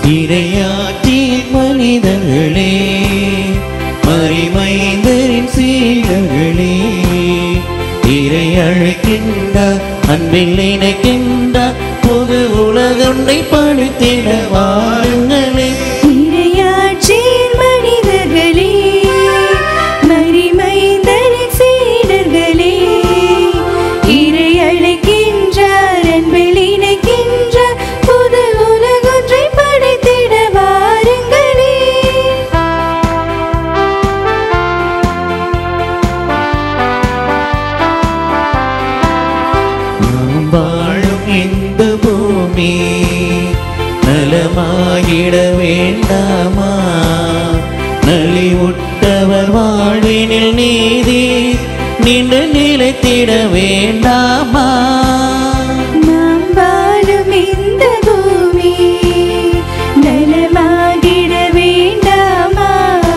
இரையாற்றின் மனிதர்களே மறிமைந்தரின் சீடர்களே இறை அழைக்கின்றார் அன்பில் நினைக்கின்றார் பொது உலகொன்றை படுத்திட வாருங்களே இறையாட்சியின் மனிதர்களே மறிமைந்தரின் சீடர்களே இறை அழைக்கின்றார் அன்பில் இணைக்கின்றார் புது உலகொன்றை படைத்திட வாருங்களே நாம் வாழும் இந்த பூமி நலமாகிட வேண்டாமா நலிவுட்டவர் வாழ்வினில் நீதி நின்று நிலைத்திட வேண்டாமா நாம் வாழும் இந்த பூமி நலமாகிட வேண்டாமா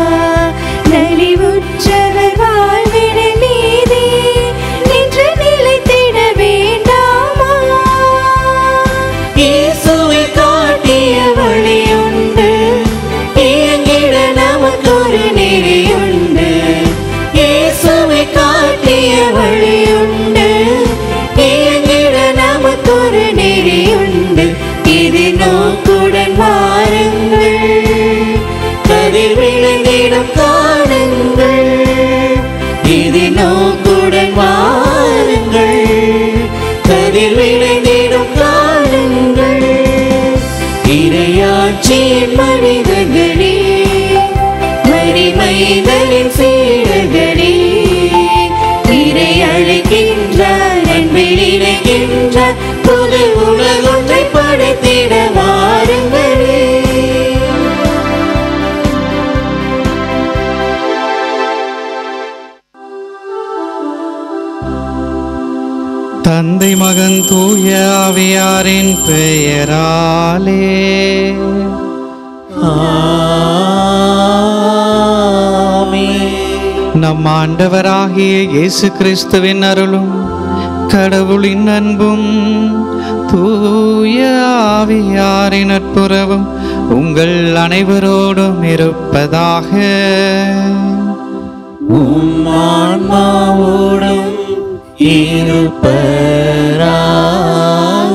நலிவுற்றவர் வாழ்விட நீதி நின்று நிலைத்திட வேண்டாமா இயேசுவை காட்டிய வழியுண்டு இயங்கிட நமக்கொரு நெறியுண்டு இயேசுவை காட்டிய வழியுண்டு இயங்கிட நமக்கொரு நெறியுண்டு இது நோக்குடன் வாருங்கள் கதிர் விளைந்திடம் காணுங்கள் இது நோக்குடன் வாருங்கள் கதிர் விளைந்திடும் காணுங்கள் இரையாட்சியின் மனிதர்களே மறிமைதலின் சீடர்களே இறை அழைக்கின்றார் அன்பில் இணைக்கின்றார் புது உலகொன்றை படைத்திட வாருங்களே தந்தை மகன் தூய ஆவியாரின் பெயராலே ஆமென். நம் ஆண்டவராகிய இயேசு கிறிஸ்துவின் அருளும் கடவுளின் அன்பும் தூய ஆவியாரின் நட்புறவும் உங்கள் அனைவரோடும் இருப்பதாக உம் ஆன்மாவோடும் இருப்பராக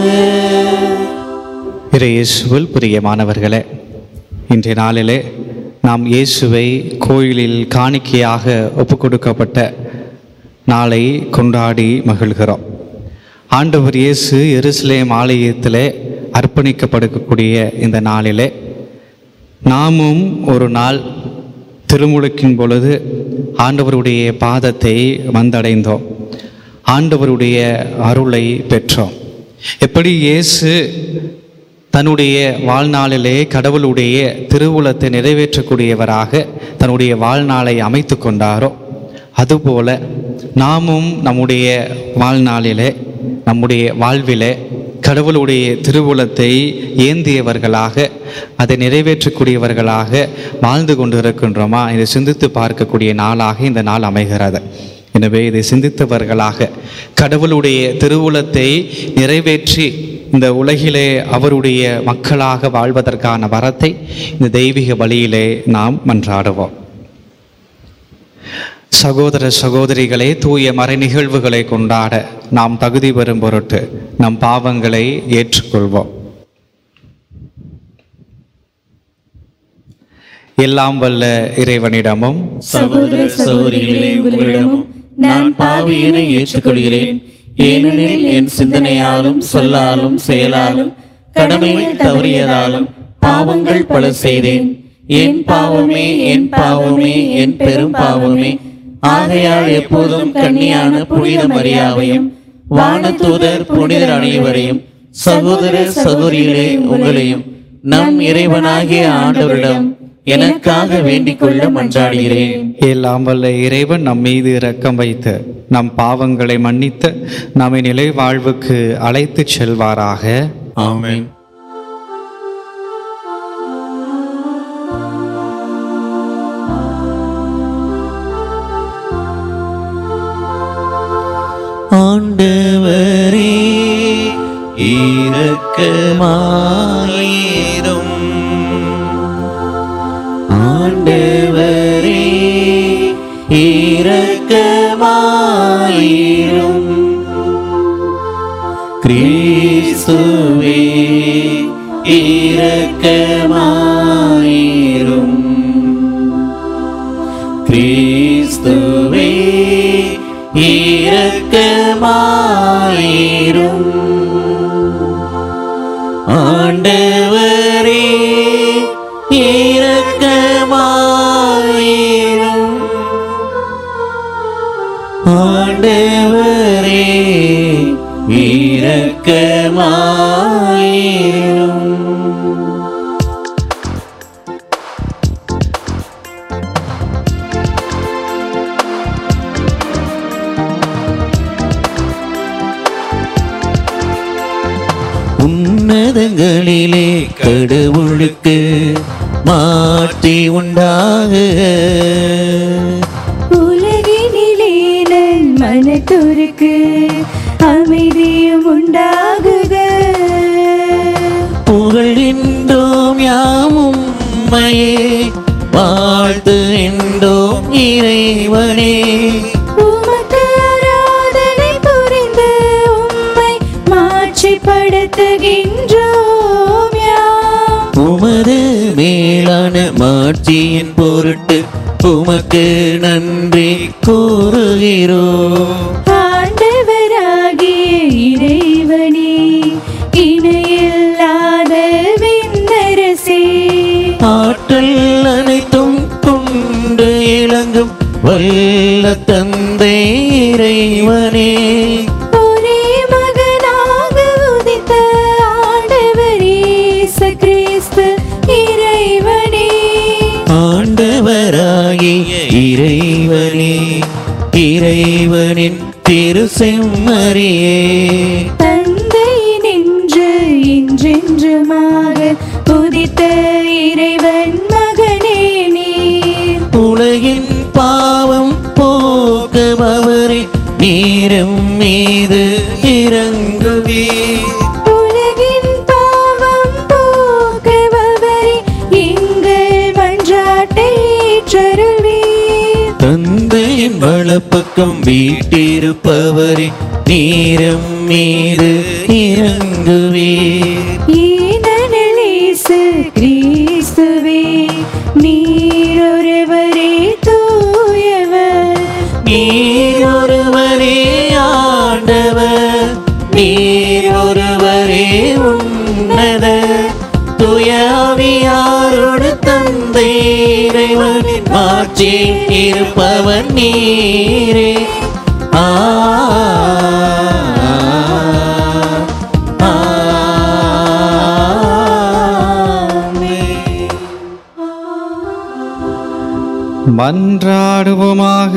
இறை இயேசுவில் பிரியமானவர்களே இன்றைய நாளிலே நாம் இயேசுவை கோயிலில் காணிக்கையாக ஒப்புக் கொடுக்கப்பட்ட நாளை கொண்டாடி மகிழ்கிறோம் ஆண்டவர் இயேசு எருசலேம் ஆலயத்திலே அர்ப்பணிக்கப்படுக்கக்கூடிய இந்த நாளிலே நாமும் ஒரு நாள் திருமுழுக்கின் பொழுது ஆண்டவருடைய பாதத்தை வந்தடைந்தோம் ஆண்டவருடைய அருளை பெற்றோம் எப்படி இயேசு தன்னுடைய வாழ்நாளிலே கடவுளுடைய திருவுளத்தை நிறைவேற்றக்கூடியவராக தன்னுடைய வாழ்நாளை அமைத்து கொண்டாரோ அதுபோல நாமும் நம்முடைய வாழ்நாளிலே நம்முடைய வாழ்விலே கடவுளுடைய திருவுளத்தை ஏந்தியவர்களாக அதை நிறைவேற்றக்கூடியவர்களாக வாழ்ந்து கொண்டிருக்கின்றோமா இதை சிந்தித்து பார்க்கக்கூடிய நாளாக இந்த நாள் அமைகிறது எனவே இதை சிந்தித்தவர்களாக கடவுளுடைய திருவுளத்தை நிறைவேற்றி இந்த உலகிலே அவருடைய மக்களாக வாழ்வதற்கான வரத்தை இந்த தெய்வீக வழியிலே நாம் மன்றாடுவோம் சகோதர சகோதரிகளே தூய மறை நிகழ்வுகளை கொண்டாட நாம் தகுதி பெறும் பொருட்டு நம் பாவங்களை ஏற்றுக்கொள்வோம் எல்லாம் வல்ல இறைவனிடமும் சகோதர சகோதரிகளே உங்களிடமும் நான் பாவியினை ஏற்றுக்கொள்கிறேன் ஏனெனில் என் சிந்தனையாலும் சொல்லாலும் செயலாலும் கடமையில் தவறியதாலும் பாவங்கள் பல செய்தேன் என் பாவமே என் பாவமே என் பெரும் பாவமே ஆகையால் எப்போதும் கன்னியான புனித மரியாவையும் வானதூதர் புனிதர் அனைவரையும் சகோதர சகோதரிகளே உங்களையும் நம் இறைவனாகிய ஆண்டவரிடம் எனக்காக வேண்டிக் கொள்ள மன்றாடுகிறேன் எல்லாம் வல்ல இறைவன் நம் மீது இரக்கம் வைத்து நம் பாவங்களை மன்னித்து நம்மை நிலை வாழ்வுக்கு அழைத்துச் செல்வாராக ஆமென் ஆண்டவரே இரக்கமாயிரும் ஆண்டவரே இரக்கமாயிரும் கிறிஸ்துவே இரக்கமாயிரும் கிறிஸ்துவே இரக்கமாயிரும் ஆண்டவரே இரக்கமாயிரும் ஆண்டவரே இரக்கமாயிரும் உன்னதங்களிலே கடவுளுக்கு மாற்றி உண்டாகுக உலகினிலே நன் மனத்தோருக்கு அமைதியும் உண்டாகுக புகழ்கின்றோம் யாமும் உம்மையே வாழ்த்து என்றோம் இறைவனே உமக்கு ஆராதனை புரிந்து உம்மை மாட்சிப்படுத்துகின்றோம் யாம் உமது மேலான மாட்சியின் பொருட்டு உமக்கு நன்றி கூறுகிறோம் ஆண்டவராகிய இறைவனே இணையில்லாத விண்ணரசே ஆற்றல் அனைத்தும் கொண்டு இளங்கும் வல்ல தந்தை இறைவனே ஒரே மகனாக உதித்த ஆண்டவர் இயேசு கிறிஸ்து இறைவனே ஆண்டவராகிய இறைவனே இறைவனின் திருசெம்மறியே தந்தை நின்று இன்றென்றுமாக உதித்த இறைவன் மகனே நீர் உலகின் பாவம் போக்குபவரே நீரும் மீது இறங்குவீர் உலகின் பாவம் போக்குபவரே எங்கள் மன்றாட்டை ஏற்றருள்வீர் தந்தையின் வலப்பக்கம் வீட்டிருப்பவரே நீரம் மீது இறங்குவீர் ஏனெனில் இயேசு கிறிஸ்துவே நீர் ஒருவரே தூயவர் நீர் ஒருவரே ஆண்டவர் நீர் ஒருவரே உன்னத துயாவியாரோடு தந்தை இறைவனின் மாற்றி இருப்பவர் நீரே ஆ ஆமென். மன்றாடுவோமாக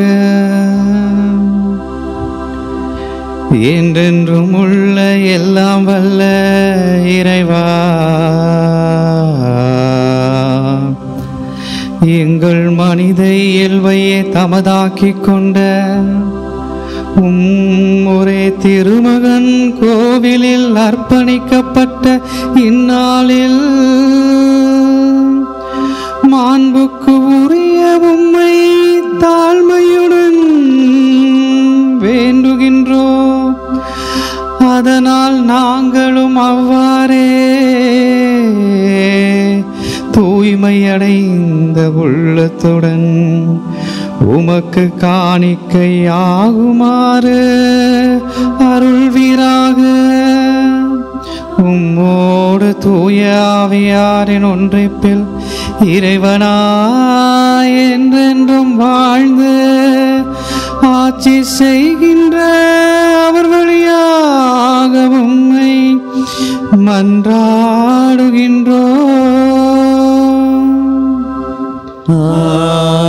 என்றென்றும் உள்ள எல்லாம் வல்ல இறைவா எங்கள் மனித இயல்பையே தமதாக்கிக் கொண்ட உம் ஒரே திருமகன் கோவிலில் அர்ப்பணிக்கப்பட்ட இந்நாளில் மாண்புக்கு உரிய உம்மை தாழ்மையுடன் வேண்டுகின்றோம் அதனால் நாங்களும் அவ்வாறே தூய்மையடைந்த உள்ளத்துடன் உமக்கு காணிக்கையாகுமாறு அருள்வீராக உம்மோடு தூய ஆவியாரின் ஒன்றிப்பில் இறைவனாய் என்றென்றும் வாழ்ந்து ஆட்சி செய்கின்ற அவர் வழியாக உம்மை மன்றாடுகின்றோம்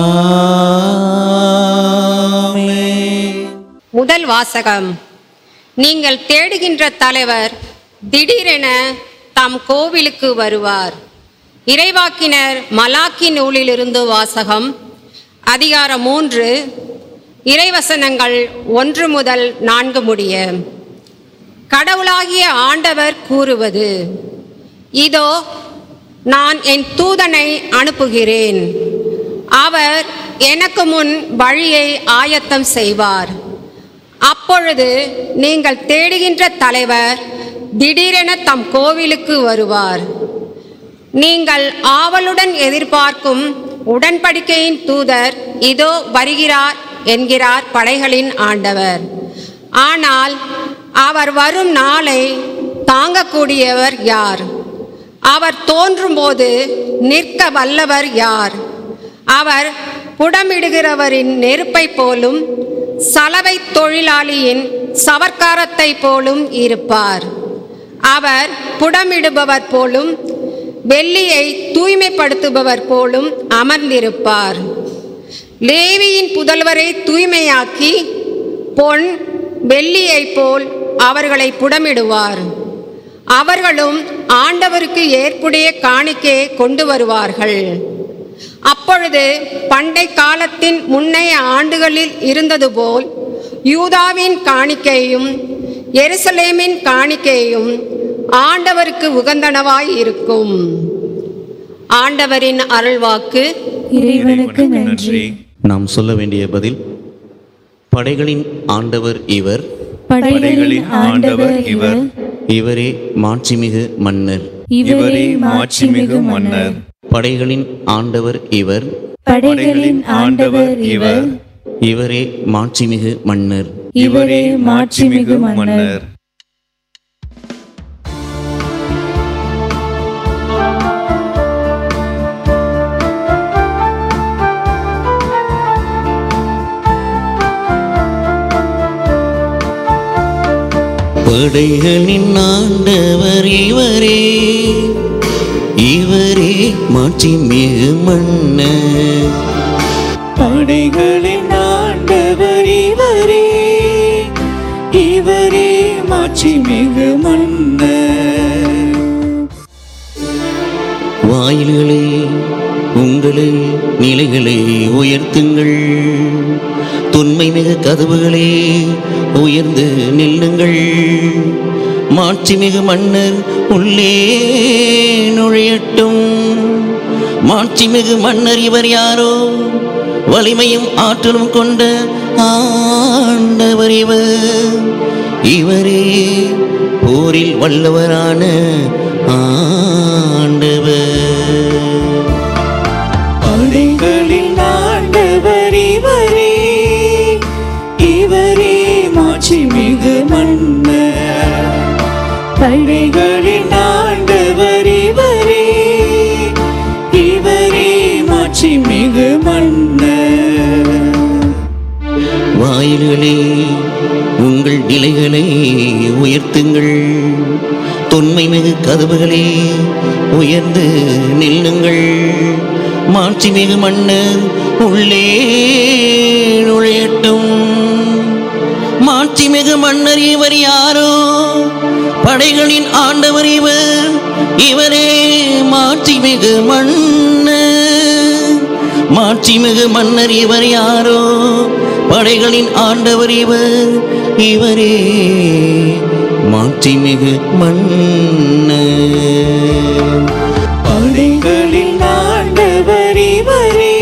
ஆமென். முதல் வாசகம் நீங்கள் தேடுகின்ற தலைவர் திடீரென தம் கோவிலுக்கு வருவார் இறைவாக்கினர் மலாக்கி நூலிலிருந்து வாசகம் அதிகாரம் மூன்று இறைவசனங்கள் ஒன்று முதல் நான்கு முடிய கடவுளாகிய ஆண்டவர் கூறுவது இதோ நான் என் தூதனை அனுப்புகிறேன் அவர் எனக்கு முன் வழியை ஆயத்தம் செய்வார் அப்பொழுது நீங்கள் தேடுகின்ற தலைவர் திடீரென தம் கோவிலுக்கு வருவார் நீங்கள் ஆவலுடன் எதிர்பார்க்கும் உடன்படிக்கையின் தூதர் இதோ வருகிறார் என்கிறார் படைகளின் ஆண்டவர் ஆனால் அவர் வரும் நாளை தாங்கக்கூடியவர் யார் அவர் தோன்றும்போது நிற்க வல்லவர் யார் அவர் புடமிடுகிறவரின் நெருப்பை போலும் சலவை தொழிலாளியின் சவர்க்காரத்தை போலும் இருப்பார் அவர் புடமிடுபவர் போலும் வெள்ளியை தூய்மைப்படுத்துபவர் போலும் அமர்ந்திருப்பார் லேவியின் புதல்வரை தூய்மையாக்கி பொன் வெள்ளியைப் போல் அவர்களை புடமிடுவார் அவர்களும் ஆண்டவருக்கு ஏற்புடைய காணிக்கையை கொண்டு வருவார்கள் அப்பொழுது பண்டை காலத்தின் முன்னைய ஆண்டுகளில் இருந்தது போல் யூதாவின் காணிக்கையும் எருசலேமின் காணிக்கையும் ஆண்டவருக்கு உகந்தனவாய் இருக்கும் ஆண்டவரின் அருள்வாக்கு இறைவனுக்கு நன்றி நாம் சொல்ல வேண்டிய பதில் படைகளின் ஆண்டவர் இவர் படைகளின் ஆண்டவர் இவர் இவரே மாட்சிமிகு மன்னர் இவரே மாட்சிமிகு மன்னர் படைகளின் ஆண்டவர் இவர் படைகளின் ஆண்டவர் இவர் இவரே மாட்சிமிகு மன்னர் இவரே மாட்சிமிகு மன்னர் படைகளின் ஆண்டவர் இவரே இவரே மாட்சிமிகு மன்னர் படைகளின் ஆண்டவர் இவரே இவரே மாட்சி மிகு மன்னர் வாயில்களே உங்களே நிலைகளை உயர்த்துங்கள் தொன்மை மிகு கதவுகளே உயர்ந்து நில்லுங்கள் மாட்சிமிகு மன்னர் உள்ளே நுழையட்டும் மாட்சிமிகு மன்னர் இவர் யாரோ வலிமையும் ஆற்றலும் கொண்ட ஆண்டவர் இவர் இவரே போரில் வல்லவரான ஆண்டவர் படைகளின் ஆண்டவர் இவரே இவரே மாட்சி மிகு மன்னர் படைகளின் ஆண்டவர் இவரே இவரே மாட்சி மிகு மன்னர் வாயில்களே உங்கள் நிலைகளை உயர்த்துங்கள் தொன்மை மிகு கதவுகளே உயர்ந்து நில்லுங்கள் மாட்சிமிகு மன்னர் உள்ளே நுழையட்டும் மாட்சிமிகு மன்னர் இவர் யாரோ படைகளின் ஆண்டவர் இவர் இவரே மாட்சிமிகு மன்னர் மாட்சிமிகு மன்னர் இவர் யாரோ படைகளின் ஆண்டவர் இவர் இவரே மாட்சிமிகு மன்னர் படைகளின் ஆண்டவர் இவரே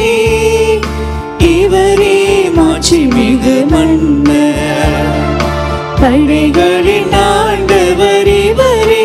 இவரே மாட்சி மிகு மன்னர் படைகளின் ஆண்டவர் இவரே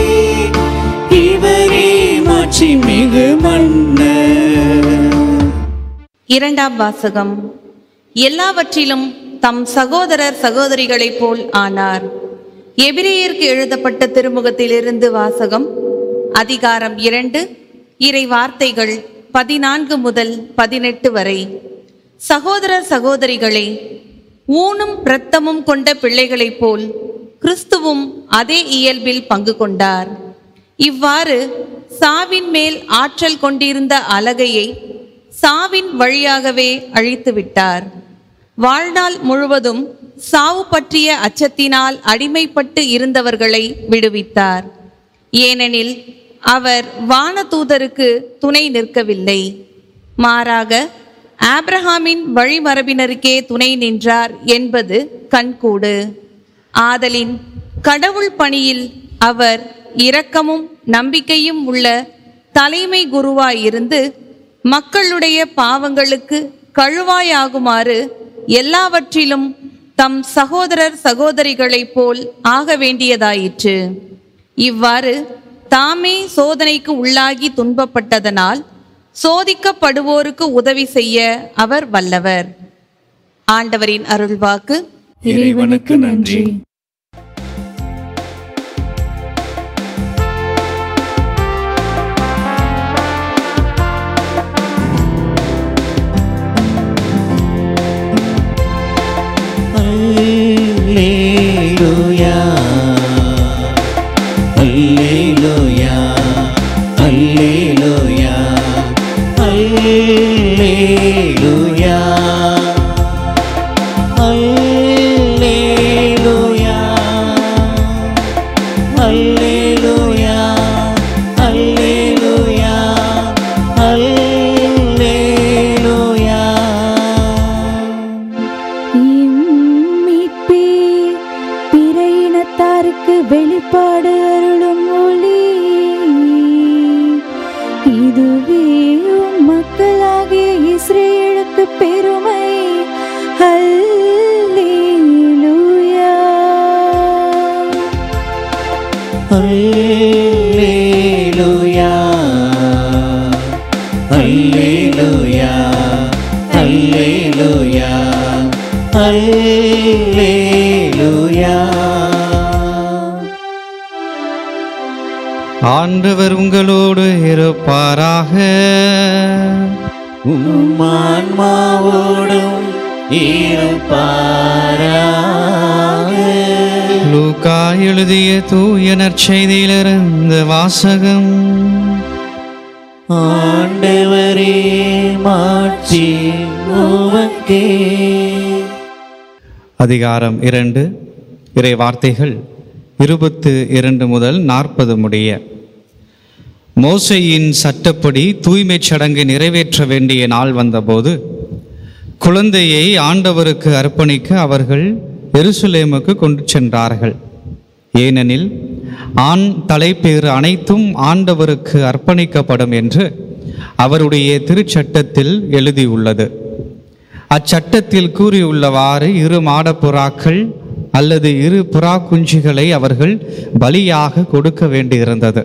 இவரே மாட்சி மிகு மன்னர் இரண்டாம் வாசகம் எல்லாவற்றிலும் தம் சகோதரர் சகோதரிகளைப் போல் ஆனார் எபிரேயருக்கு எழுதப்பட்ட திருமுகத்திலிருந்து வாசகம் அதிகாரம் இரண்டு இறை வார்த்தைகள் பதினான்கு முதல் பதினெட்டு வரை சகோதரர் சகோதரிகளே ஊனும் இரத்தமும் கொண்ட பிள்ளைகளைப் போல் கிறிஸ்துவும் அதே இயல்பில் பங்கு கொண்டார் இவ்வாறு சாவின் மேல் ஆற்றல் கொண்டிருந்த அலகையை சாவின் வழியாகவே அழித்து விட்டார் வாழ்நாள் முழுவதும் சாவு பற்றிய அச்சத்தினால் அடிமைப்பட்டு இருந்தவர்களை விடுவித்தார் ஏனெனில் அவர் வானதூதருக்கு துணை நிற்கவில்லை மாறாக ஆபிரகாமின் வழிமரபினருக்கே துணை நின்றார் என்பது கண்கூடு ஆதலின் கடவுள் பணியில் அவர் இரக்கமும் நம்பிக்கையும் உள்ள தலைமை குருவாயிருந்து மக்களுடைய பாவங்களுக்கு கழுவாயாகுமாறு எல்லாவற்றிலும் தம் சகோதரர் சகோதரிகளைப் போல் ஆக வேண்டியதாயிற்று இவ்வாறு தாமே சோதனைக்கு உள்ளாகி துன்பப்பட்டதனால் சோதிக்கப்படுவோருக்கு உதவி செய்ய அவர் வல்லவர் ஆண்டவரின் அருள்வாக்கு இறைவனுக்கு நன்றி அல்லேலூயா அல்லேலூயா அல்லேலூயா அல்லேலூயா அல்லேலூயா அல்லேலூயா அல்லேலூயா அல்லேலூயா இம்மீட்பே பிற இனத்தாருக்கு வெளிப்பாடு அருளும் ஒளி இதுவே உம் மக்களாகிய இஸ்ரேலுக்கு பெருமை அல்லேலூயா அல்லேலூயா அல்லேலூயா அல்லேலூயா அல்லேலூயா ஆண்டவர் உங்களோடு இருப்பாராக உம்மான்மாவோடும் இருப்பாராக லூக்கா எழுதிய தூய நற்செய்தியிலிருந்து வாசகம் ஆண்டவரே மாட்சி உமக்கே அதிகாரம் இரண்டு இறை வார்த்தைகள் இருபத்து இரண்டு முதல் நாற்பது முடிய மோசையின் சட்டப்படி தூய்மைச் சடங்கை நிறைவேற்ற வேண்டிய நாள் வந்தபோது குழந்தையை ஆண்டவருக்கு அர்ப்பணிக்க அவர்கள் எருசலேமுக்கு கொண்டு சென்றார்கள் ஏனெனில் ஆண் தலைப்பேறு அனைத்தும் ஆண்டவருக்கு அர்ப்பணிக்கப்படும் என்று அவருடைய திருச்சட்டத்தில் எழுதியுள்ளது அச்சட்டத்தில் கூறியுள்ளவாறு இரு மாடப்புறாக்கள் அல்லது இரு புறா குஞ்சுகளை அவர்கள் பலியாக கொடுக்க வேண்டியிருந்தது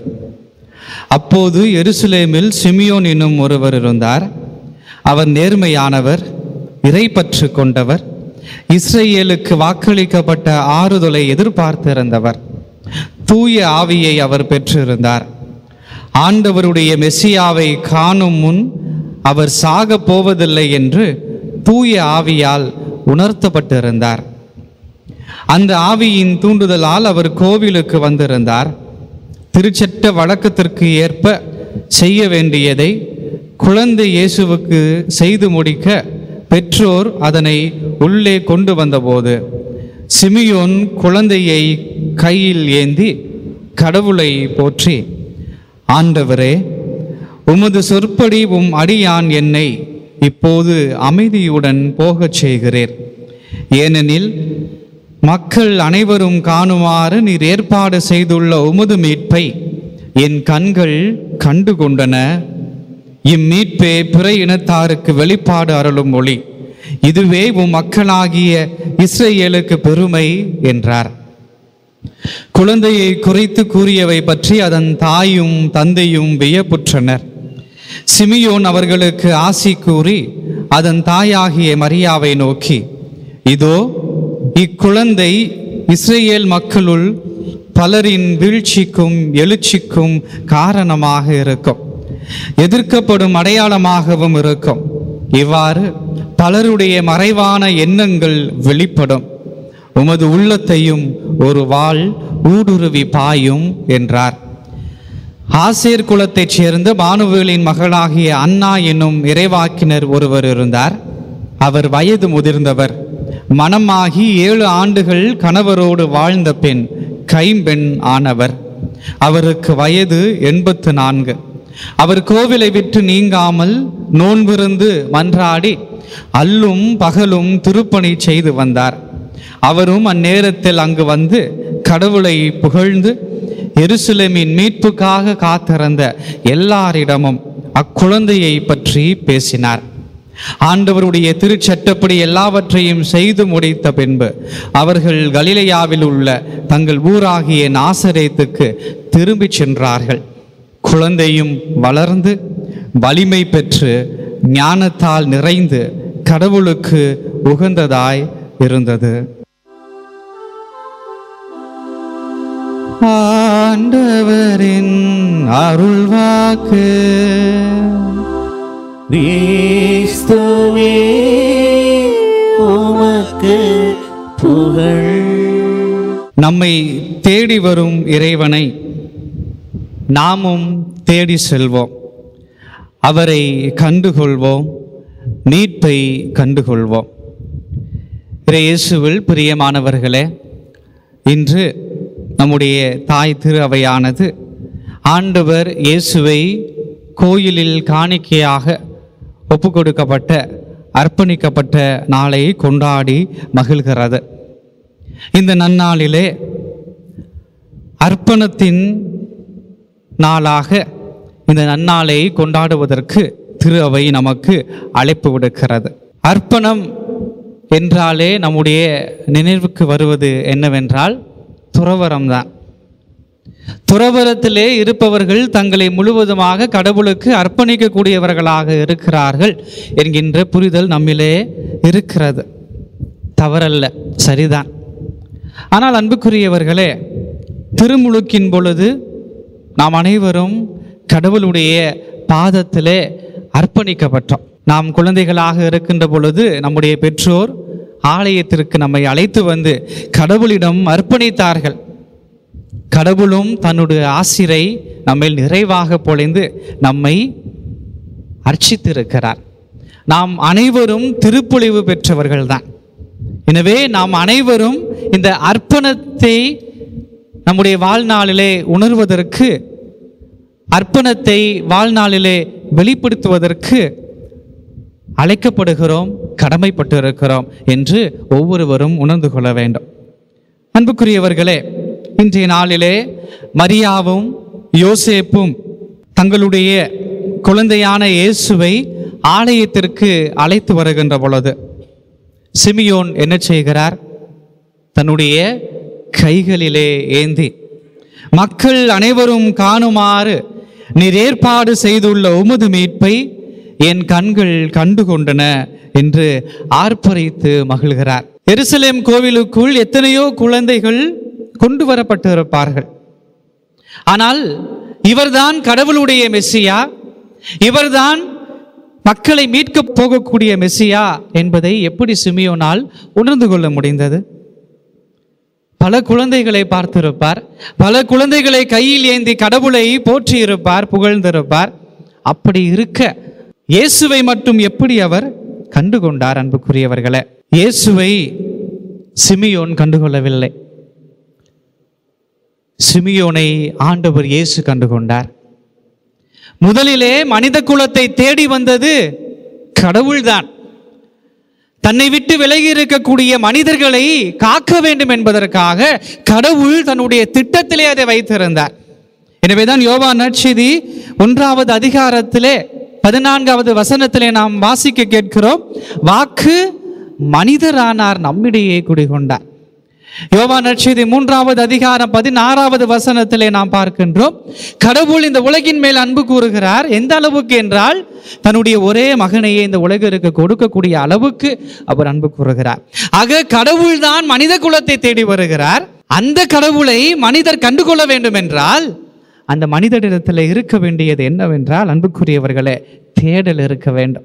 அப்போது எருசலேமில் சிமியோன் என்னும் ஒருவர் இருந்தார் அவர் நேர்மையானவர் இறைப்பற்று கொண்டவர் இஸ்ரேலுக்கு வாக்களிக்கப்பட்ட ஆறுதலை எதிர்பார்த்திருந்தவர் தூய ஆவியை அவர் பெற்றிருந்தார் ஆண்டவருடைய மெசியாவை காணும் முன் அவர் சாகப் போவதில்லை என்று தூய ஆவியால் உணர்த்தப்பட்டிருந்தார் அந்த ஆவியின் தூண்டுதலால் அவர் கோவிலுக்கு வந்திருந்தார் திருச்சட்ட வழக்கத்திற்கு ஏற்ப செய்ய வேண்டியதை குழந்தை இயேசுவுக்கு செய்து முடிக்க பெற்றோர் அதனை உள்ளே கொண்டு வந்தபோது சிமியோன் குழந்தையை கையில் ஏந்தி கடவுளை போற்றி ஆண்டவரே உமது சொற்படி உம் அடியான் என்னை இப்போது அமைதியுடன் போகச் செய்கிறீர் ஏனெனில் மக்கள் அனைவரும் காணுமாறு நீர் ஏற்பாடு செய்துள்ள உமது மீட்பை என் கண்கள் கண்டு கொண்டன இம்மீட்பே பிற இனத்தாருக்கு வெளிப்பாடு அருளும் ஒளி இதுவே உம் மக்களாகிய இஸ்ரேலுக்கு பெருமை என்றார் குழந்தையை குறைத்து கூறியவை பற்றி அதன் தாயும் தந்தையும் வியப்புற்றனர் சிமியோன் அவர்களுக்கு ஆசி கூறி அதன் தாயாகிய மரியாவை நோக்கி இதோ இக்குழந்தை இஸ்ரேல் மக்களுள் பலரின் வீழ்ச்சிக்கும் எழுச்சிக்கும் காரணமாக இருக்கும் எதிர்க்கப்படும் அடையாளமாகவும் இருக்கும் இவ்வாறு பலருடைய மறைவான எண்ணங்கள் வெளிப்படும் உமது உள்ளத்தையும் ஒரு வாள் ஊடுருவி பாயும் என்றார் ஆசேர் குலத்தைச் சேர்ந்த பானுவேலின் மகளாகிய அன்னா என்னும் இறைவாக்கினர் ஒருவர் இருந்தார் அவர் வயது முதிர்ந்தவர் மணமாகி ஏழு ஆண்டுகள் கணவரோடு வாழ்ந்த பெண் கைம்பெண் ஆனவர் அவருக்கு வயது எண்பத்து நான்கு அவர் கோவிலை விட்டு நீங்காமல் நோன்பிருந்து மன்றாடி அல்லும் பகலும் திருப்பணி செய்து வந்தார் அவரும் அந்நேரத்தில் அங்கு வந்து கடவுளை புகழ்ந்து எருசலேமின் மீட்புக்காக காத்திருந்த எல்லாரிடமும் அக்குழந்தையை பற்றி பேசினார் ஆண்டவருடைய திருச்சட்டப்படி எல்லாவற்றையும் செய்து முடித்த பின்பு அவர்கள் கலிலேயாவில் உள்ள தங்கள் ஊராகிய நாசரேத்துக்கு திரும்பிச் சென்றார்கள் குழந்தையும் வளர்ந்து வலிமை பெற்று ஞானத்தால் நிறைந்து கடவுளுக்கு உகந்ததாய் இருந்தது ஆண்டவரின் அருள்வாக்கு கிறிஸ்துவே உமக்கு புகழ் நம்மை தேடி வரும் இறைவனை நாமும் தேடி செல்வோம் அவரை கண்டுகொள்வோம் மீட்பை கண்டுகொள்வோம் இறை இயேசுவில் பிரியமானவர்களே இன்று நம்முடைய தாய் திரு அவையானது ஆண்டவர் இயேசுவை கோயிலில் காணிக்கையாக ஒப்பு கொடுக்கப்பட்ட அர்ப்பணிக்கப்பட்ட நாளை கொண்டாடி மகிழ்கிறது இந்த நன்னாளிலே அர்ப்பணத்தின் நாளாக இந்த நன்னாளை கொண்டாடுவதற்கு திரு அவை நமக்கு அழைப்பு விடுக்கிறது அர்ப்பணம் என்றாலே நம்முடைய நினைவுக்கு வருவது என்னவென்றால் துறவரம்தான் துறவரத்திலே இருப்பவர்கள் தங்களை முழுவதுமாக கடவுளுக்கு அர்ப்பணிக்கக்கூடியவர்களாக இருக்கிறார்கள் என்கின்ற புரிதல் நம்மிலே இருக்கிறது தவறல்ல சரிதான் ஆனால் அன்புக்குரியவர்களே திருமுழுக்கின் பொழுது நாம் அனைவரும் கடவுளுடைய பாதத்திலே அர்ப்பணிக்கப்பட்டோம் நாம் குழந்தைகளாக இருக்கின்ற பொழுது நம்முடைய பெற்றோர் ஆலயத்திற்கு நம்மை அழைத்து வந்து கடவுளிடம் அர்ப்பணித்தார்கள் கடவுளும் தன்னுடைய ஆசிரை நம்மில் நிறைவாக பொழிந்து நம்மை அர்ச்சித்திருக்கிறார் நாம் அனைவரும் திருப்பொழிவு பெற்றவர்கள்தான் எனவே நாம் அனைவரும் இந்த அர்ப்பணத்தை நம்முடைய வாழ்நாளிலே உணர்வதற்கு அர்ப்பணத்தை வாழ்நாளிலே வெளிப்படுத்துவதற்கு அழைக்கப்படுகிறோம் கடமைப்பட்டு இருக்கிறோம் என்று ஒவ்வொருவரும் உணர்ந்து கொள்ள வேண்டும் அன்புக்குரியவர்களே இன்றைய நாளிலே மரியாவும் யோசேப்பும் தங்களுடைய குழந்தையான இயேசுவை ஆலயத்திற்கு அழைத்து வருகின்ற பொழுது சிமியோன் என்ன செய்கிறார் தன்னுடைய கைகளிலே ஏந்தி மக்கள் அனைவரும் காணுமாறு நீர் ஏற்பாடு செய்துள்ள உமது மீட்பை என் கண்கள் கண்டு கொண்டன என்று ஆர்ப்பரித்து மகிழ்கிறார் எருசலேம் கோவிலுக்குள் எத்தனையோ குழந்தைகள் கொண்டு வரப்பட்டு இருப்பார்கள் ஆனால் இவர்தான் கடவுளுடைய மெஸ்ஸியா இவர்தான் மக்களை மீட்கப் போகக்கூடிய மெஸ்ஸியா என்பதை எப்படி சிமியோனால் உணர்ந்து கொள்ள முடிந்தது பல குழந்தைகளை பார்த்திருப்பார் பல குழந்தைகளை கையில் ஏந்தி கடவுளை போற்றியிருப்பார் புகழ்ந்திருப்பார் அப்படி இருக்க இயேசுவை மட்டும் எப்படி அவர் கண்டுகொண்டார் அன்புக்குரியவர்களே இயேசுவை சிமியோன் கண்டுகொள்ளவில்லை சிமியோனை ஆண்டவர் இயேசு கண்டுகொண்டார் முதலிலே மனித குலத்தை தேடி வந்தது கடவுள்தான் தன்னை விட்டு விலகி இருக்கக்கூடிய மனிதர்களை காக்க வேண்டும் என்பதற்காக கடவுள் தன்னுடைய திட்டத்திலே அதை வைத்திருந்தார் எனவேதான் யோவா நற்செய்தி ஒன்றாவது அதிகாரத்திலே பதினான்காவது வசனத்திலே நாம் வாசிக்க கேட்கிறோம் வாக்கு மனிதரானார் நம்மிடையே குடிகொண்டார் யோவா நற்செய்தி மூன்றாவது அதிகாரம் பதினாறாவது வசனத்திலே நாம் பார்க்கின்றோம் கடவுள் இந்த உலகின் மேல் அன்பு கூறுகிறார் எந்த அளவுக்கு என்றால் தன்னுடைய ஒரே மகனையே இந்த உலகிற்கு கொடுக்கக்கூடிய அளவுக்கு அவர் அன்பு கூறுகிறார் ஆக கடவுள் தான் மனித குலத்தை தேடி வருகிறார் அந்த கடவுளை மனிதர் கண்டுகொள்ள வேண்டும் என்றால் அந்த மனிதரிடத்தில் இருக்க வேண்டியது என்னவென்றால் அன்புக்குரியவர்களே தேடல் இருக்க வேண்டும்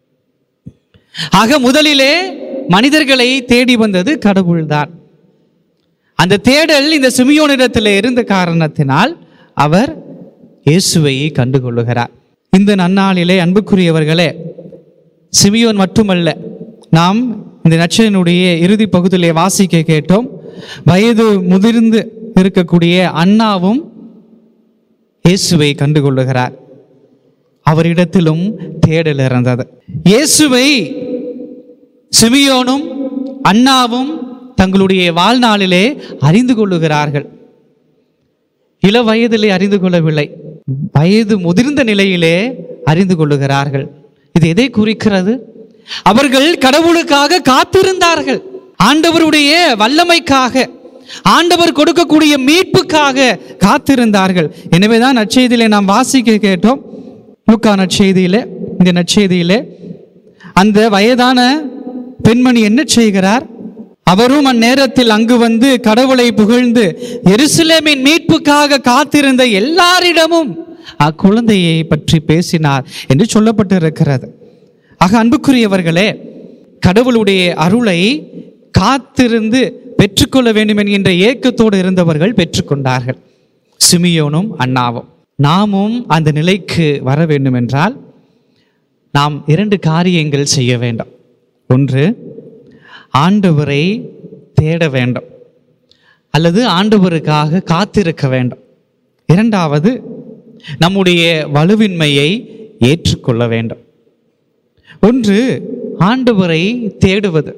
ஆக முதலிலே மனிதர்களை தேடி வந்தது கடவுள்தான் அந்த தேடல் இந்த சிமியோனிடத்தில் இருந்த காரணத்தினால் அவர் இயேசுவை கண்டுகொள்ளுகிறார் இந்த நன்னாளிலே அன்புக்குரியவர்களே சிமியோன் மட்டுமல்ல நாம் இந்த நச்சனுடைய இறுதி பகுதியிலே வாசிக்க கேட்டோம் வயது முதிர்ந்து இருக்கக்கூடிய அண்ணாவும் இயேசுவை கண்டுகொள்ளுகிறார் அவரிடத்திலும் தேடல் இருந்தது இயேசுவை சிமியோனும் அண்ணாவும் தங்களுடைய வாழ்நாளிலே அறிந்து கொள்ளுகிறார்கள் இள வயதிலே அறிந்து கொள்ளவில்லை வயது முதிர்ந்த நிலையிலே அறிந்து கொள்ளுகிறார்கள் இது எதை குறிக்கிறது அவர்கள் கடவுளுக்காக காத்திருந்தார்கள் ஆண்டவருடைய வல்லமைக்காக ஆண்டவர் கொடுக்கக்கூடிய மீட்புக்காக காத்திருந்தார்கள் எனவேதான் நற்செய்தியிலே நாம் வாசிக்க கேட்டோம் லூக்கா நற்செய்தியிலே இந்த நற்செய்தியிலே அந்த வயதான பெண்மணி என்ன செய்கிறார் அவரும் அந்நேரத்தில் அங்கு வந்து கடவுளை புகழ்ந்து எருசலேமின் மீட்புக்காக காத்திருந்த எல்லாரிடமும் அக்குழந்தையை பற்றி பேசினார் என்று சொல்லப்பட்டிருக்கிறது ஆக அன்புக்குரியவர்களே கடவுளுடைய அருளை காத்திருந்து பெற்றுக்கொள்ள வேண்டும் என்கின்ற ஏக்கத்தோடு இருந்தவர்கள் பெற்றுக்கொண்டார்கள் சிமியோனும் அண்ணாவும் நாமும் அந்த நிலைக்கு வர வேண்டும் என்றால் நாம் இரண்டு காரியங்கள் செய்ய வேண்டும் ஒன்று ஆண்டவரை தேட வேண்டும் அல்லது ஆண்டவருக்காக காத்திருக்க வேண்டும் இரண்டாவது நம்முடைய வலுவின்மையை ஏற்றுக்கொள்ள வேண்டும் ஒன்று ஆண்டவரை தேடுவது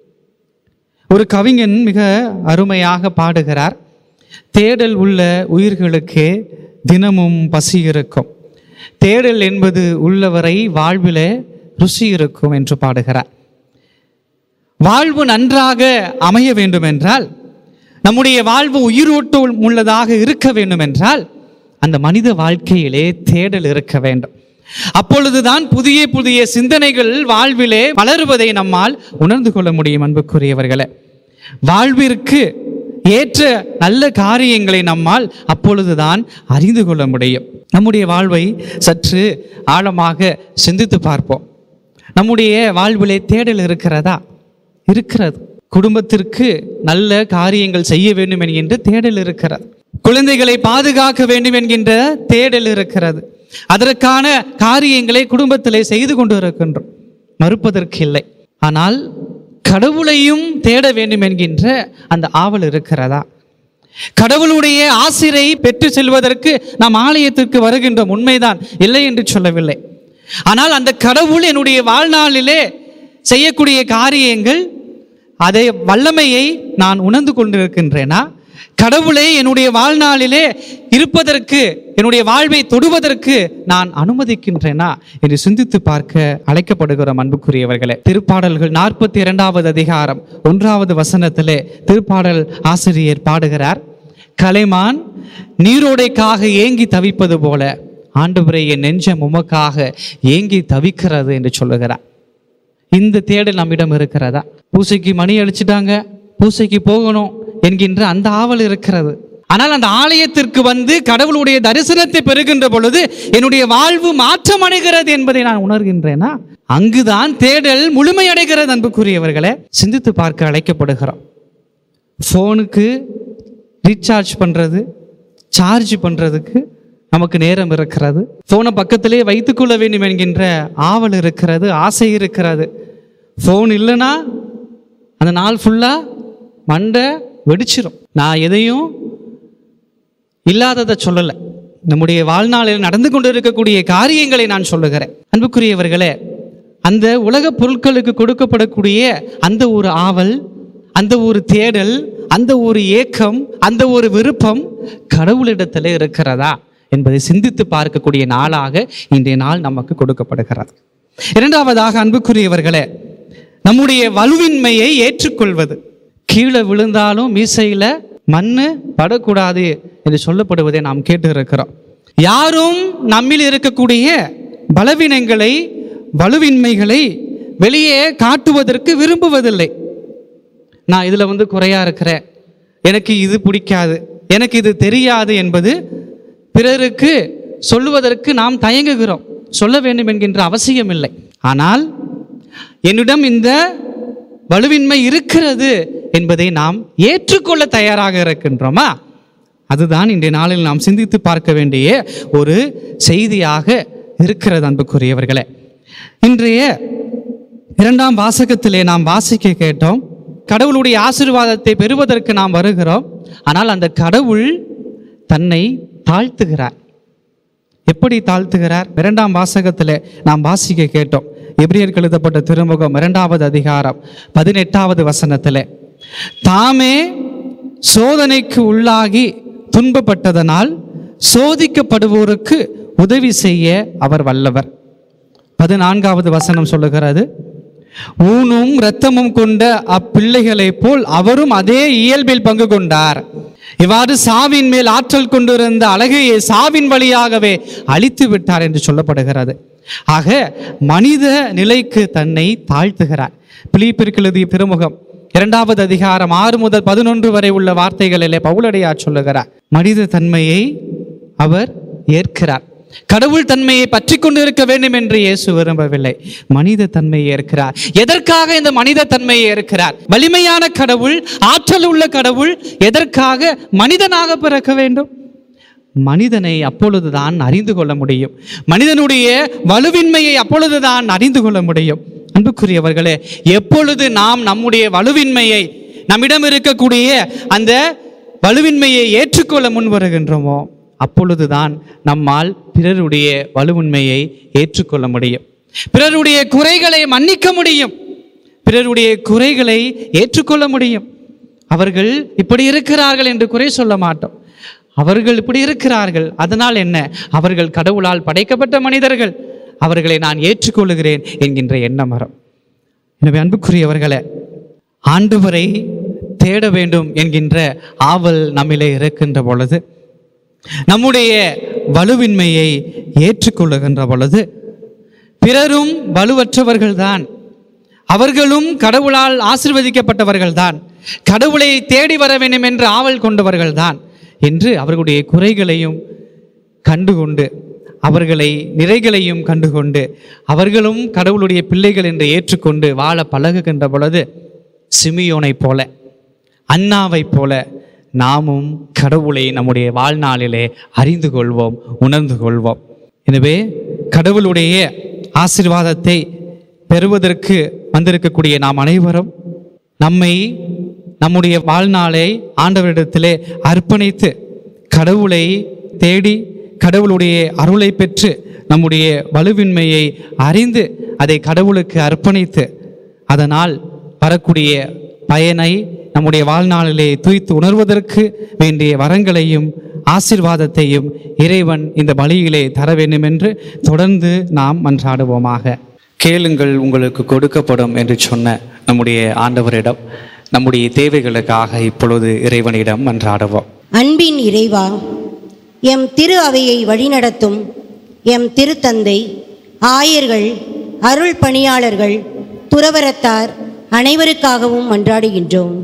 ஒரு கவிஞன் மிக அருமையாக பாடுகிறார் தேடல் உள்ள உயிர்களுக்கு தினமும் பசி இருக்கும் தேடல் என்பது உள்ளவரை வாழ்விலே ருசி இருக்கும் என்று பாடுகிறார் வாழ்வு நன்றாக அமைய வேண்டும் என்றால் நம்முடைய வாழ்வு உயிரோட்டு உள்ளதாக இருக்க வேண்டும் என்றால் அந்த மனித வாழ்க்கையிலே தேடல் இருக்க வேண்டும் அப்பொழுதுதான் புதிய புதிய சிந்தனைகள் வாழ்விலே வளருவதை நம்மால் உணர்ந்து கொள்ள முடியும் அன்புக்குரியவர்களே வாழ்விற்கு ஏற்ற நல்ல காரியங்களை நம்மால் அப்பொழுதுதான் அறிந்து கொள்ள முடியும் நம்முடைய வாழ்வை சற்று ஆழமாக சிந்தித்து பார்ப்போம் நம்முடைய வாழ்விலே தேடல் இருக்கிறதா இருக்கிறது குடும்பத்திற்கு நல்ல காரியங்கள் செய்ய வேண்டும் என்கின்ற தேடல் இருக்கிறது குழந்தைகளை பாதுகாக்க வேண்டும் என்கின்ற தேடல் இருக்கிறது அதற்கான காரியங்களை குடும்பத்திலே செய்து கொண்டு இருக்கின்றோம் மறுப்பதற்கு இல்லை ஆனால் கடவுளையும் தேட வேண்டும் என்கின்ற அந்த ஆவல் இருக்கிறதா கடவுளுடைய ஆசிரை பெற்று செல்வதற்கு நாம் ஆலயத்திற்கு வருகின்றோம் உண்மைதான் இல்லை என்று சொல்லவில்லை ஆனால் அந்த கடவுள் என்னுடைய வாழ்நாளிலே செய்யக்கூடிய காரியங்கள் அதை வல்லமையை நான் உணர்ந்து கொண்டிருக்கின்றேனா கடவுளை என்னுடைய வாழ்நாளிலே இருப்பதற்கு என்னுடைய வாழ்வை தொடுவதற்கு நான் அனுமதிக்கின்றேனா என்று சிந்தித்து பார்க்க அழைக்கப்படுகிறோம் அன்புக்குரியவர்களே திருப்பாடல்கள் நாற்பத்தி இரண்டாவது அதிகாரம் ஒன்றாவது வசனத்திலே திருப்பாடல் ஆசிரியர் பாடுகிறார் கலைமான் நீரோடைக்காக ஏங்கி தவிப்பது போல ஆண்டவரே என் நெஞ்சம் உமக்காக ஏங்கி தவிக்கிறது என்று சொல்லுகிறார் இந்த தேடல் நம்மிடம் இருக்கிறதா பூசைக்கு மணி அடிச்சிட்டாங்க பூசைக்கு போகணும் என்கின்ற அந்த ஆவல் இருக்கிறது ஆனால் அந்த ஆலயத்திற்கு வந்து கடவுளுடைய தரிசனத்தை பெறுகின்ற பொழுது என்னுடைய வாழ்வு மாற்றம் அடைகிறது என்பதை நான் உணர்கின்றேனா அங்குதான் தேடல் முழுமையடைகிறது அன்புக்குரியவர்களே சிந்தித்து பார்க்க அழைக்கப்படுகிறோம் ஃபோனுக்கு ரீசார்ஜ் பண்ணுறது சார்ஜ் பண்ணுறதுக்கு நமக்கு நேரம் இருக்கிறது ஃபோனை பக்கத்திலே வைத்துக்கொள்ள வேண்டும் என்கின்ற ஆவல் இருக்கிறது ஆசை இருக்கிறது ஃபோன் இல்லைன்னா அந்த நாள் ஃபுல்லாக மண்டை வெடிச்சிரும் நான் எதையும் இல்லாததை சொல்லலை நம்முடைய வாழ்நாளில் நடந்து கொண்டு இருக்கக்கூடிய காரியங்களை நான் சொல்லுகிறேன் அன்புக்குரியவர்களே அந்த உலக பொருட்களுக்கு கொடுக்கப்படக்கூடிய அந்த ஒரு ஆவல் அந்த ஒரு தேடல் அந்த ஒரு ஏக்கம் அந்த ஒரு விருப்பம் கடவுளிடத்தில் இருக்கிறதா என்பதை சிந்தித்து பார்க்கக்கூடிய நாளாக இன்றைய நாள் நமக்கு கொடுக்கப்படுகிறது இரண்டாவதாக அன்புக்குரியவர்களே நம்முடைய வலுவின்மையை ஏற்றுக்கொள்வது கீழே விழுந்தாலும் மீசையில் மண்ணு படக்கூடாது என்று சொல்லப்படுவதை நாம் கேட்டு இருக்கிறோம் யாரும் நம்மில் இருக்கக்கூடிய பலவீனங்களை வலுவின்மைகளை வெளியே காட்டுவதற்கு விரும்புவதில்லை நான் இதில் வந்து குறையா இருக்கிறேன் எனக்கு இது பிடிக்காது எனக்கு இது தெரியாது என்பது பிறருக்கு சொல்லுவதற்கு நாம் தயங்குகிறோம் சொல்ல வேண்டும் என்கின்ற அவசியம் இல்லை ஆனால் என்னிடம் இந்த வலுவின்மை இருக்கிறது என்பதை நாம் ஏற்றுக்கொள்ள தயாராக இருக்கின்றோமா அதுதான் இன்றைய நாளில் நாம் சிந்தித்து பார்க்க வேண்டிய ஒரு செய்தியாக இருக்கிறது அன்புக்குரியவர்களே இன்றைய இரண்டாம் வாசகத்திலே நாம் வாசிக்க கேட்டோம் கடவுளுடைய ஆசீர்வாதத்தை பெறுவதற்கு நாம் வருகிறோம் ஆனால் அந்த கடவுள் தன்னை தாழ்த்துகிறார் எப்படி தாழ்த்துகிறார் இரண்டாம் வாசகத்தில் நாம் வாசிக்க கேட்டோம் எபிரியருக்கு எழுதப்பட்ட திருமுகம் இரண்டாவது அதிகாரம் பதினெட்டாவது வசனத்தில் தாமே சோதனைக்கு உள்ளாகி துன்பப்பட்டதனால் சோதிக்கப்படுவோருக்கு உதவி செய்ய அவர் வல்லவர் பதினான்காவது வசனம் சொல்லுகிறது ஊனும் இரத்தமும் கொண்ட அப்பிள்ளைகளைப் போல் அவரும் அதே இயல்பில் பங்கு கொண்டார் இவ்வாறு சாவின் மேல் ஆற்றல் கொண்டிருந்த அழகையை சாவின் வழியாகவே அழித்து விட்டார் என்று சொல்லப்படுகிறது ஆக மனித நிலைக்கு தன்னை தாழ்த்துகிறார் பிலிப்பிற்கு எழுதிய திருமுகம் இரண்டாவது அதிகாரம் ஆறு முதல் பதினொன்று வரை உள்ள வார்த்தைகளிலே பவுலடியார் சொல்லுகிறார் மனித தன்மையை அவர் ஏற்கிறார் கடவுள் தன்மையை பற்றி கொண்டு இருக்க வேண்டும் என்று இயேசு விரும்பவில்லை மனித தன்மையை ஏற்கிறார் எதற்காக இந்த மனித தன்மையை ஏற்கிறார் வலிமையான கடவுள் ஆற்றல் உள்ள கடவுள் எதற்காக மனிதனாக பிறக்க வேண்டும் மனிதனை அப்பொழுதுதான் அறிந்து கொள்ள முடியும் மனிதனுடைய வலுவின்மையை அப்பொழுதுதான் அறிந்து கொள்ள முடியும் அன்புக்குரியவர்களே எப்பொழுது நாம் நம்முடைய வலுவின்மையை நம்மிடம் இருக்கக்கூடிய அந்த வலுவின்மையை ஏற்றுக்கொள்ள முன் வருகின்றோமோ அப்பொழுதுதான் நம்மால் பிறருடைய வலுவின்மையை ஏற்றுக்கொள்ள முடியும் பிறருடைய குறைகளை மன்னிக்க முடியும் பிறருடைய குறைகளை ஏற்றுக்கொள்ள முடியும் அவர்கள் இப்படி இருக்கிறார்கள் என்று குறை சொல்ல மாட்டோம் அவர்கள் இப்படி இருக்கிறார்கள் அதனால் என்ன அவர்கள் கடவுளால் படைக்கப்பட்ட மனிதர்கள் அவர்களை நான் ஏற்றுக்கொள்ளுகிறேன் என்கின்ற எண்ணம் வரும் எனவே அன்புக்குரியவர்களே ஆண்டவரை தேட வேண்டும் என்கின்ற ஆவல் நம்மிலே இருக்கின்ற பொழுது நம்முடைய வலுவின்மையை ஏற்றுக்கொள்ளுகின்ற பொழுது பிறரும் வலுவற்றவர்கள்தான் அவர்களும் கடவுளால் ஆசிர்வதிக்கப்பட்டவர்கள்தான் கடவுளை தேடி வர வேண்டும் என்று ஆவல் கொண்டவர்கள்தான் என்று அவர்களுடைய குறைகளையும் கண்டுகொண்டு அவர்களை நிறைகளையும் கண்டுகொண்டு அவர்களும் கடவுளுடைய பிள்ளைகள் என்று ஏற்றுக்கொண்டு வாழ பழகுகின்ற பொழுது சிமியோனைப் போல அண்ணாவைப் போல நாமும் கடவுளை நம்முடைய வாழ்நாளிலே அறிந்து கொள்வோம் உணர்ந்து கொள்வோம் எனவே கடவுளுடைய ஆசீர்வாதத்தை பெறுவதற்கு வந்திருக்கக்கூடிய நாம் அனைவரும் நம்மை நம்முடைய வாழ்நாளை ஆண்டவரிடத்திலே அர்ப்பணித்து கடவுளை தேடி கடவுளுடைய அருளை பெற்று நம்முடைய வலுவின்மையை அறிந்து அதை கடவுளுக்கு அர்ப்பணித்து அதனால் வரக்கூடிய பயனை நம்முடைய வாழ்நாளிலே துய்த்து உணர்வதற்கு வேண்டிய வரங்களையும் ஆசீர்வாதத்தையும் இறைவன் இந்த பலியிலே தர வேண்டும் என்று தொடர்ந்து நாம் மன்றாடுவோமாக கேளுங்கள் உங்களுக்கு கொடுக்கப்படும் என்று சொன்ன நம்முடைய ஆண்டவரிடம் நம்முடைய தேவைகளுக்காக இப்பொழுது இறைவனிடம் மன்றாடுவோம் அன்பின் இறைவா எம் திரு அவையை வழிநடத்தும் எம் திருத்தந்தை ஆயர்கள் அருள் பணியாளர்கள் துறவரத்தார் அனைவருக்காகவும் மன்றாடுகின்றோம்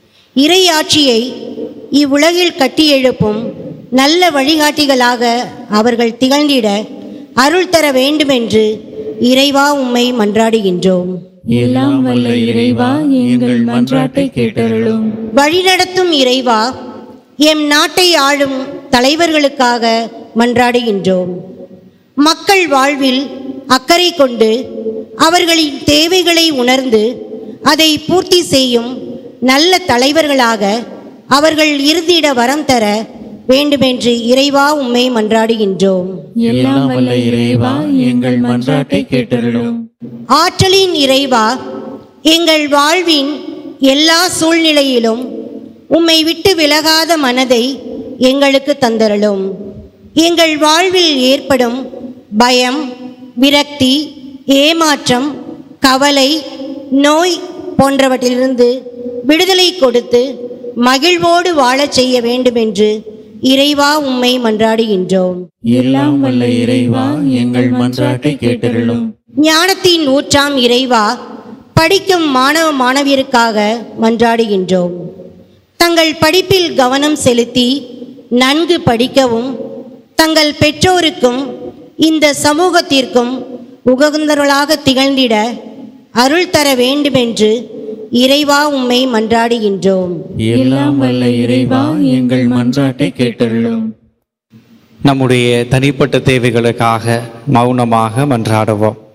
இறையாட்சியை இவ்வுலகில் கட்டியெழுப்பும் நல்ல வழிகாட்டிகளாக அவர்கள் திகழ்ந்திட அருள் தர வேண்டுமென்று இறைவா உம்மை மன்றாடுகின்றோம் எல்லாம் வல்ல இறைவா எங்கள் மன்றாட்டை கேட்டருளும் வழிநடத்தும் இறைவா எம் நாட்டை ஆளும் தலைவர்களுக்காக மன்றாடுகின்றோம் மக்கள் வாழ்வில் அக்கறை கொண்டு அவர்களின் தேவைகளை உணர்ந்து அதை பூர்த்தி செய்யும் நல்ல தலைவர்களாக அவர்கள் இருந்திட வரம் தர வேண்டுமென்று இறைவா உம்மை மன்றாடுகின்றோம் எல்லாம் வல்ல இறைவா எங்கள் மன்றாட்டை கேட்டருளும் ஆற்றலின் இறைவா எங்கள் வாழ்வின் எல்லா சூழ்நிலையிலும் உம்மை விட்டு விலகாத மனதை எங்களுக்கு தந்தருளும் எங்கள் வாழ்வில் ஏற்படும் பயம் விரக்தி ஏமாற்றம் கவலை நோய் போன்றவற்றிலிருந்து விடுதலை கொடுத்து மகிழ்வோடு வாழச் செய்ய வேண்டுமென்று இறைவா உம்மை மன்றாடுகின்றோம் எல்லாம் வல்ல இறைவா எங்கள் மன்றாட்டை கேட்டருளும் ஞானத்தின் ஊற்றாம் இறைவா படிக்கும் மாணவ மாணவியருக்காக மன்றாடுகின்றோம் தங்கள் படிப்பில் கவனம் செலுத்தி நன்கு படிக்கவும் தங்கள் பெற்றோருக்கும் இந்த சமூகத்திற்கும் உகந்தவர்களாக திகழ்ந்திட அருள் தர வேண்டுமென்று இறைவா உம்மை மன்றாடுகின்றோம் எல்லாம் வல்ல இறைவா எங்கள் மன்றாட்டை கேட்டருளும் நம்முடைய தனிப்பட்ட தேவைகளுக்காக மௌனமாக மன்றாடுவோம்